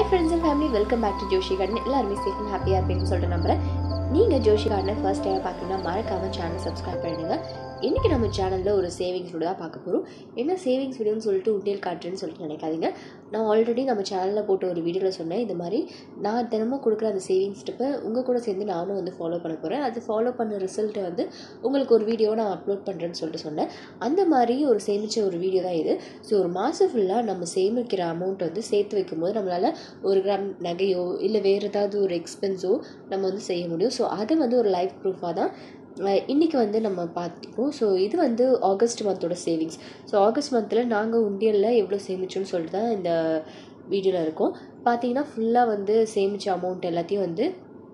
hi friends and family welcome back to Joshi garden எல்லாருமே safe and ஹாப்பியாக இருப்பீங்கன்னு சொல்லிட்டு நம்புறேன் நீங்கள் ஜோஷி கார்டனை ஃபர்ஸ்ட் டைம் பார்க்குறீங்கன்னா மறக்காமல் சேனல் சப்ஸ்கிரைப் பண்ணிடுங்க இன்றைக்கி நம்ம சேனலில் ஒரு சேவிங்ஸ் வீடியோ தான் பார்க்க போகிறோம் என்ன சேவிங்ஸ் வீடியோன்னு சொல்லிட்டு உண்டியல் காட்டுறேன்னு சொல்லிட்டு நினைக்காதீங்க நான் ஆல்ரெடி நம்ம சேனலில் போட்ட ஒரு வீடியோவில் சொன்னேன் இந்த மாதிரி நான் தினமும் கொடுக்குற அந்த சேவிங்ஸ் டிப்பை உங்கள் கூட சேர்ந்து நானும் வந்து ஃபாலோ பண்ண போகிறேன் அது ஃபாலோ பண்ண ரிசல்ட்டை வந்து உங்களுக்கு ஒரு வீடியோ நான் அப்லோட் பண்ணுறேன்னு சொல்லிட்டு சொன்னேன் அந்த மாதிரி ஒரு சேமித்த ஒரு வீடியோ தான் இது ஸோ ஒரு மாதம் ஃபுல்லாக நம்ம சேமிக்கிற அமௌண்ட் வந்து சேர்த்து வைக்கும்போது நம்மளால் ஒரு கிராம் நகையோ இல்லை வேறு ஏதாவது ஒரு எக்ஸ்பென்ஸோ நம்ம வந்து செய்ய முடியும் ஸோ அதை வந்து ஒரு லைஃப் ப்ரூஃபாக தான் இன்றைக்கி வந்து நம்ம பார்த்துப்போம் ஸோ இது வந்து ஆகஸ்ட் மந்தோட சேவிங்ஸ் ஸோ ஆகஸ்ட் மந்தில் நாங்கள் உண்டியலில் எவ்வளோ சேமிச்சோன்னு சொல்லிட்டு தான் இந்த வீடியோவில் இருக்கும் பார்த்தீங்கன்னா ஃபுல்லாக வந்து சேமித்த அமௌண்ட் எல்லாத்தையும் வந்து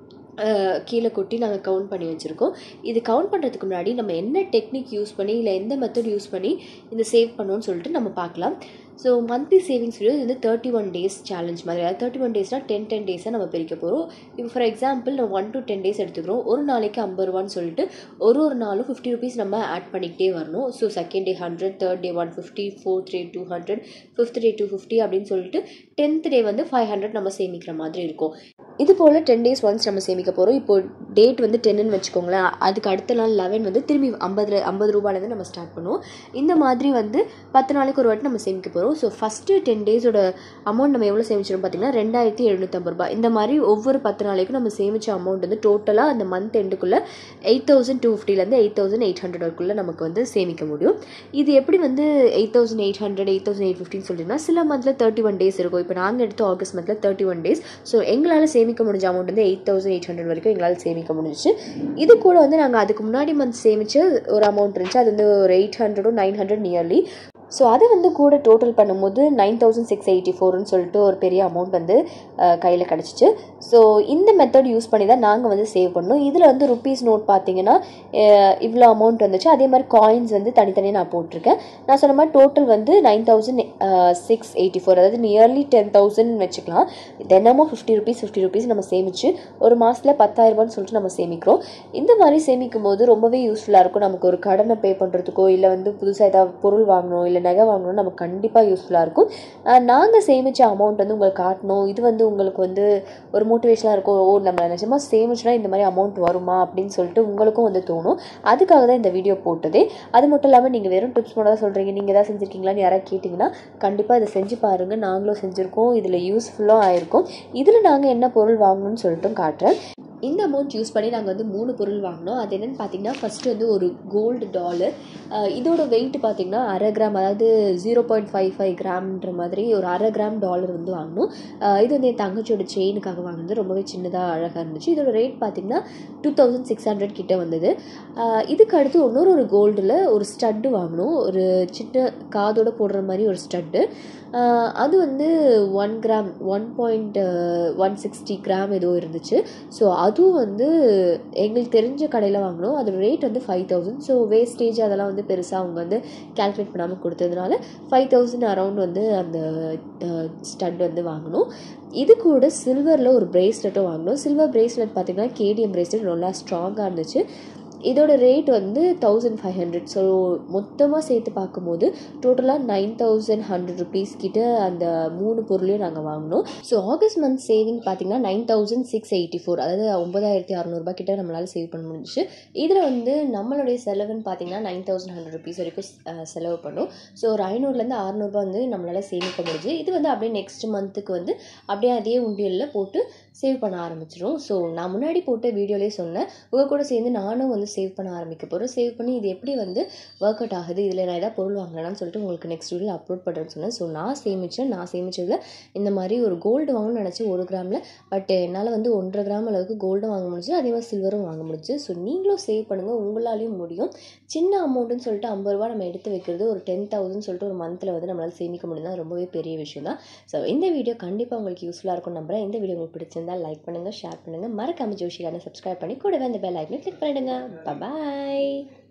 அஹ், கீழே கொட்டி நாங்கள் கவுண்ட் பண்ணி வச்சுருக்கோம் இது கவுண்ட் பண்ணுறதுக்கு முன்னாடி நம்ம என்ன டெக்னிக் யூஸ் பண்ணி இல்லை எந்த மெத்தட் யூஸ் பண்ணி இந்த சேவ் பண்ணோம்னு சொல்லிட்டு நம்ம பார்க்கலாம் ஸோ மந்த்லி சேவிங்ஸ் வீடியோ இது வந்து தேர்ட்டி ஒன் டேஸ் சேலஞ்ச் மாதிரி அதாவது தேர்ட்டி ஒன் டேஸ்னால் டென் டென் டேஸாக நம்ம பிரிக்க போகிறோம் இப்போ ஃபார் எக்ஸாம்பிள் நம்ம ஒன் டு டென் டேஸ் எடுத்துக்கிறோம் ஒரு நாளைக்கு ஐம்பது ரூபான்னு சொல்லிட்டு ஒரு ஒரு நாளும் ஃபிஃப்டி ருபீஸ் நம்ம ஆட் பண்ணிக்கிட்டே வரணும் so second day hundred third day one fifty fourth day two hundred fifth day two fifty அப்படின்னு சொல்லிட்டு டென்த் டே வந்து ஃபைவ் ஹண்ட்ரட் நம்ம சேமிக்கிற மாதிரி இருக்கும் இது போல் டென் டேஸ் ஒன்ஸ் நம்ம சேமிக்க போகிறோம் இப்போ டேட் வந்து டென்னு வச்சுக்கோங்களேன் அதுக்கு அடுத்த நாள் லெவன் வந்து திரும்பி ஐம்பது ஐம்பது ரூபாயிலேருந்து நம்ம ஸ்டார்ட் பண்ணுவோம் இந்த மாதிரி வந்து பத்து நாளைக்கு ஒரு வாட்டி நம்ம சேமிக்க போகிறோம் ஸோ ஃபஸ்ட்டு டென் டேஸோட அமௌண்ட் நம்ம எவ்வளோ சேமிச்சிடும் பார்த்தீங்கன்னா ரெண்டாயிரத்தி எழுநூற்றம்பது ரூபாய் இந்த மாதிரி ஒவ்வொரு பத்து நாளைக்கும் நம்ம சேமிச்ச அமௌண்ட் வந்து டோட்டலாக அந்த மந்த் எண்டுக்குள்ளே எயிட் தௌசண்ட் டூ ஃபிஃப்டிலேருந்து எயிட் தௌசண்ட் எயிட் ஹண்ட்ரட் வரைக்குள்ளே நமக்கு வந்து சேமிக்க முடியும் இது எப்படி வந்து eight thousand eight hundred eight thousand eight ஃபிஃப்டின்னு சொல்லிட்டுனா சில மந்தில் தேர்ட்டி ஒன் டேஸ் இருக்கும் இப்போ நாங்கள் எடுத்த ஆகஸ்ட் மந்தில் தேர்ட்டி ஒன் டேஸ் ஸோ எங்களால் சேமிக்க முடிஞ்ச அமௌண்ட் வந்து எயிட் தௌசண்ட் எயிட் ஹண்ட்ரட் வரைக்கும் எங்களால் சேமிக்க முடிஞ்சிச்சு இது கூட வந்து நாங்கள் அதுக்கு முன்னாடி மந்த் சேமிச்ச ஒரு அமௌண்ட் இருந்துச்சு அது வந்து ஒரு எயிட் ஹண்ட்ரடும் நைன் ஹண்ட்ரட் நியர்லி ஸோ அதை வந்து கூட டோட்டல் பண்ணும்போது நைன் தௌசண்ட் சிக்ஸ் எயிட்டி ஃபோர்னு சொல்லிட்டு ஒரு பெரிய அமௌண்ட் வந்து கையில் கிடச்சிச்சு ஸோ இந்த மெத்தட் யூஸ் பண்ணி தான் நாங்கள் வந்து சேவ் பண்ணோம் இதில் வந்து ருபீஸ் நோட் பார்த்தீங்கன்னா அஹ், இவ்வளோ அமௌண்ட் வந்துச்சு அதே மாதிரி காயின்ஸ் வந்து தனித்தனியாக நான் போட்டிருக்கேன் நான் சொன்ன மாதிரி டோட்டல் வந்து nine thousand six eighty four அதாவது நியர்லி டென் தௌசண்ட் வச்சுக்கலாம் தினமும் ஃபிஃப்டி ருபீஸ் ஃபிஃப்டி ருபீஸ் நம்ம சேமிச்சு ஒரு மாதத்தில் பத்தாயிரரூபான்னு சொல்லிட்டு நம்ம சேமிக்கிறோம் இந்த மாதிரி சேமிக்கும் போது ரொம்பவே யூஸ்ஃபுல்லாக இருக்கும் நமக்கு ஒரு கடனை பே பண்ணுறதுக்கோ இல்லை வந்து புதுசாக ஏதாவது பொருள் வாங்கணும் இல்லை நகை வாங்கணும் நமக்கு கண்டிப்பாக யூஸ்ஃபுல்லாக இருக்கும் நாங்கள் சேமித்த அமௌண்ட் வந்து உங்களுக்கு காட்டணும் இது வந்து உங்களுக்கு வந்து ஒரு மோட்டிவேஷனாக இருக்கும் ஓ நம்ம நிஜமாக சேமிச்சுனா இந்த மாதிரி அமௌண்ட் வருமா அப்படின்னு சொல்லிட்டு உங்களுக்கும் வந்து தோணும் அதுக்காக தான் இந்த வீடியோ போட்டதே அது மட்டும் இல்லாமல் நீங்கள் வெறும் டிப்ஸ் மட்டும் தான் சொல்கிறீங்க நீங்கள் எதாவது செஞ்சுருக்கீங்களான்னு யாராவது கேட்டிங்கன்னா கண்டிப்பாக இதை செஞ்சு பாருங்கள் நாங்களும் செஞ்சுருக்கோம் இதில் யூஸ்ஃபுல்லாக ஆயிருக்கும் இதில் நாங்கள் என்ன பொருள் வாங்கணும்னு சொல்லிட்டும் காட்டுறேன் இந்த அமௌண்ட் யூஸ் பண்ணி நாங்கள் வந்து மூணு பொருள் வாங்கினோம் அது என்னென்னு பார்த்தீங்கன்னா ஃபஸ்ட்டு வந்து ஒரு கோல்டு டாலர் இதோட வெயிட் பார்த்தீங்கன்னா அரை கிராம் அதாவது ஜீரோ பாயிண்ட் ஃபைவ் ஃபைவ் கிராம்ன்ற மாதிரி ஒரு அரை கிராம் டாலர் வந்து வாங்கினோம் அஹ் இது வந்து என் தங்கச்சியோட செயினுக்காக வாங்கினது ரொம்பவே சின்னதாக அழகாக இருந்துச்சு இதோட ரேட் பார்த்தீங்கன்னா டூ தௌசண்ட் சிக்ஸ் ஹண்ட்ரட் கிட்ட வந்தது அஹ் இதுக்கு அடுத்து இன்னொரு ஒரு கோல்டில் ஒரு ஸ்டட்டு வாங்கினோம் ஒரு சின்ன காதோட போடுற மாதிரி ஒரு ஸ்டட்டு அது வந்து one gram one point one sixty gram ஏதோ இருந்துச்சு ஸோ அதுவும் வந்து எங்களுக்கு தெரிஞ்ச கடையில் வாங்கினோம் அதோட ரேட் வந்து ஃபைவ் தௌசண்ட் ஸோ வேஸ்டேஜ் அதெல்லாம் வந்து பெருசாக அவங்க வந்து கால்குலேட் பண்ணாமல் கொடுத்ததுனால ஃபைவ் தௌசண்ட் அரௌண்ட் வந்து அந்த ஸ்டட் வந்து வாங்கினோம் இது கூட சில்வரில் ஒரு பிரேஸ்லெட்டும் வாங்கினோம் சில்வர் பிரேஸ்லெட் பார்த்தீங்கன்னா கேடிஎம் பிரேஸ்லெட் நல்லா ஸ்ட்ராங்காக இருந்துச்சு இதோட ரேட் வந்து தௌசண்ட் ஃபைவ் ஹண்ட்ரட் ஸோ மொத்தமாக சேர்த்து பார்க்கும்போது டோட்டலாக நைன் தௌசண்ட் ஹண்ட்ரட் ருபீஸ் கிட்ட அந்த மூணு பொருளையும் நாங்கள் வாங்கினோம் ஸோ ஆகஸ்ட் மந்த் சேவிங் பார்த்தீங்கன்னா nine thousand six eighty four அதாவது ஒன்பதாயிரத்தி அறநூறுபா கிட்ட நம்மளால் சேவ் பண்ண முடிஞ்சுச்சு இதில் வந்து நம்மளுடைய செலவுன்னு பார்த்தீங்கன்னா நைன் தௌசண்ட் ஹண்ட்ரட் ருபீஸ் வரைக்கும் அஹ், செலவு பண்ணோம் ஸோ ஒரு ஐநூறுலேருந்து அறநூறுபா வந்து நம்மளால் சேமிக்க முடிஞ்சு இது வந்து அப்படியே நெக்ஸ்ட் மந்த்துக்கு வந்து அப்படியே அதே உண்டியலில் போட்டு சேவ் பண்ண ஆரம்பிச்சிடும் ஸோ நான் முன்னாடி போட்ட வீடியோலேயே சொன்னேன் உங்கள் கூட சேர்ந்து நானும் வந்து சேவ் பண்ண ஆரம்பிக்க போகிறேன் சேவ் பண்ணி இது எப்படி வந்து ஒர்க் அவுட் ஆகுது இதில் நான் ஏதாவது பொருள் வாங்கினேன்னு சொல்லிட்டு உங்களுக்கு நெக்ஸ்ட் வீடியோ அப்லோட் பண்ணுறேன்னு சொன்னேன் ஸோ நான் சேமித்தேன் நான் சேமிச்சதில் இந்த மாதிரி ஒரு கோல்டு வாங்கணும்னு நினச்சி ஒரு கிராமில் பட் என்னால் வந்து ஒன்றரை கிராம் அளவுக்கு கோல்டும் வாங்க முடிஞ்சு அதே மாதிரி சில்வரும் வாங்க முடிஞ்சு ஸோ நீங்களும் சேவ் பண்ணுங்கள் உங்களாலையும் முடியும் சின்ன அமௌண்ட்டுன்னு சொல்லிட்டு ஐம்பது ரூபா நம்ம எடுத்து வைக்கிறது ஒரு டென் தௌசண்ட் சொல்லிட்டு ஒரு மந்தில் வந்து நம்மளால் சேமிக்க முடியும்னா ரொம்பவே பெரிய விஷயம் தான் ஸோ இந்த வீடியோ கண்டிப்பாக உங்களுக்கு யூஸ்ஃபுல்லாக இருக்கும் நம்புறேன் இந்த வீடியோ உங்களுக்கு பிடிச்சிருந்தா லைக் பண்ணுங்கள் ஷேர் பண்ணுங்கள் மறக்காம ஜோஷிகான சப்ஸ்கிரைப் பண்ணி கூடவே அந்த பெல் ஐக்கனை கிளிக் பண்ணிடுங்க பாய்